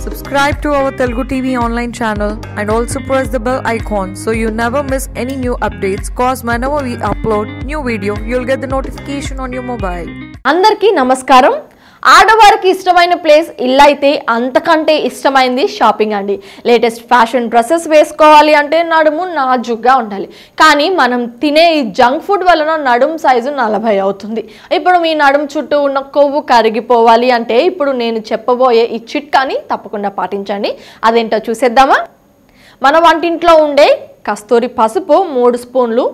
Subscribe to our Telugu TV online channel and also press the bell icon so you never miss any new updates. Cause whenever we upload new video, you'll get the notification on your mobile. అందరికీ నమస్కారం ఆడవారికి ఇష్టమైన place ఇల్లు అయితే అంతకంటే ఇష్టమైంది shopping అండి latest fashion dresses వేసుకోవాలి అంటే నడుము నాజుగ్గా ఉండాలి కానీ మనం తినే ఈ జంక్ ఫుడ్ వలన నడుము సైజు నలభై అవుతుంది ఇప్పుడు మీ నడుము చుట్టూ ఉన్న కొవ్వు కరిగిపోవాలి అంటే ఇప్పుడు నేను చెప్పబోయే ఈ చిట్కాని తప్పకుండా పాటించండి అదేంటో చూసేద్దామా మన వంటింట్లో ఉండే కస్తూరి పసుపు మూడు స్పూన్లు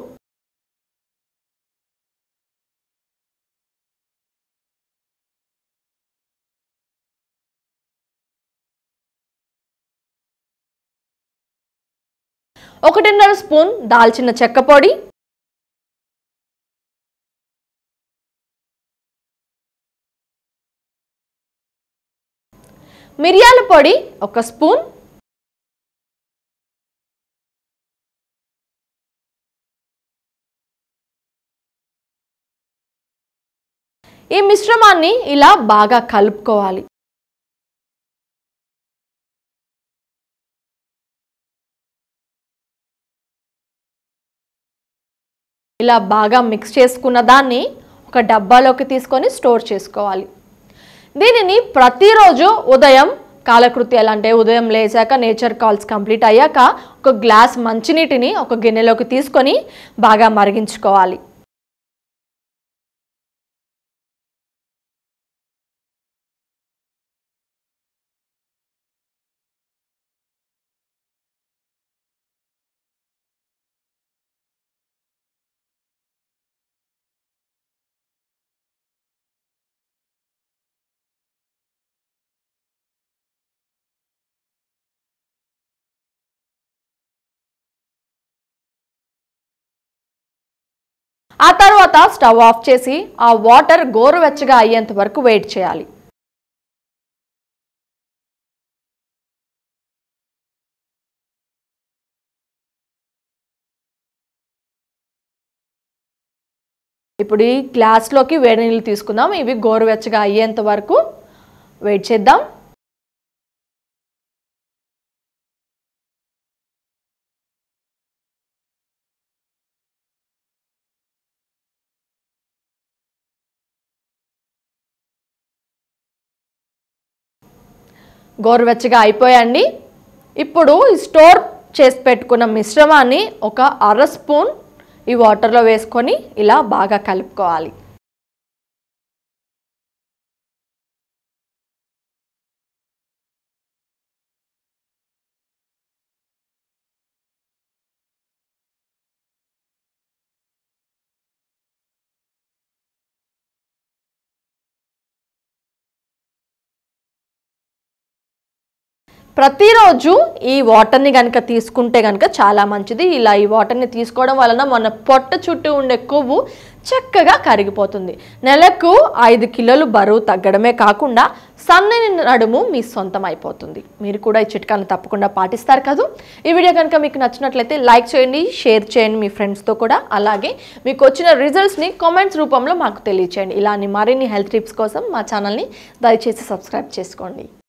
ఒకటిన్నర స్పూన్ దాల్చిన చెక్క పొడి మిరియాల పొడి ఒక స్పూన్ ఈ మిశ్రమాన్ని ఇలా బాగా కలుపుకోవాలి ఇలా బాగా మిక్స్ చేసుకున్న దాన్ని ఒక డబ్బాలోకి తీసుకొని స్టోర్ చేసుకోవాలి దీనిని ప్రతిరోజు ఉదయం కాలకృత్యాలు అంటే ఉదయం లేచాక నేచర్ కాల్స్ కంప్లీట్ అయ్యాక ఒక గ్లాస్ మంచినీటిని ఒక గిన్నెలోకి తీసుకొని బాగా మరిగించుకోవాలి ఆ తర్వాత స్టవ్ ఆఫ్ చేసి ఆ వాటర్ గోరువెచ్చగా అయ్యేంత వరకు వెయిట్ చేయాలి ఇప్పుడు ఈ గ్లాస్లోకి వేడి నీళ్ళు తీసుకుందాం ఇవి గోరువెచ్చగా అయ్యేంత వరకు వెయిట్ చేద్దాం గోరువెచ్చగా అయిపోయండి ఇప్పుడు ఈ స్టోర్ చేసి పెట్టుకున్న మిశ్రమాన్ని ఒక అర స్పూన్ ఈ వాటర్లో వేసుకొని ఇలా బాగా కలుపుకోవాలి ప్రతిరోజు ఈ వాటర్ని కనుక తీసుకుంటే కనుక చాలా మంచిది ఇలా ఈ వాటర్ని తీసుకోవడం వలన మన పొట్ట చుట్టూ ఉండే కొవ్వు చక్కగా కరిగిపోతుంది నెలకు ఐదు కిలోలు బరువు తగ్గడమే కాకుండా సన్నని నడుము మీ సొంతం అయిపోతుంది మీరు కూడా ఈ చిట్కాలను తప్పకుండా పాటిస్తారు కదా ఈ వీడియో కనుక మీకు నచ్చినట్లయితే లైక్ చేయండి షేర్ చేయండి మీ ఫ్రెండ్స్తో కూడా అలాగే మీకు వచ్చిన రిజల్ట్స్ని కామెంట్స్ రూపంలో మాకు తెలియచేయండి ఇలాని మరిన్ని హెల్త్ టిప్స్ కోసం మా ఛానల్ని దయచేసి సబ్స్క్రైబ్ చేసుకోండి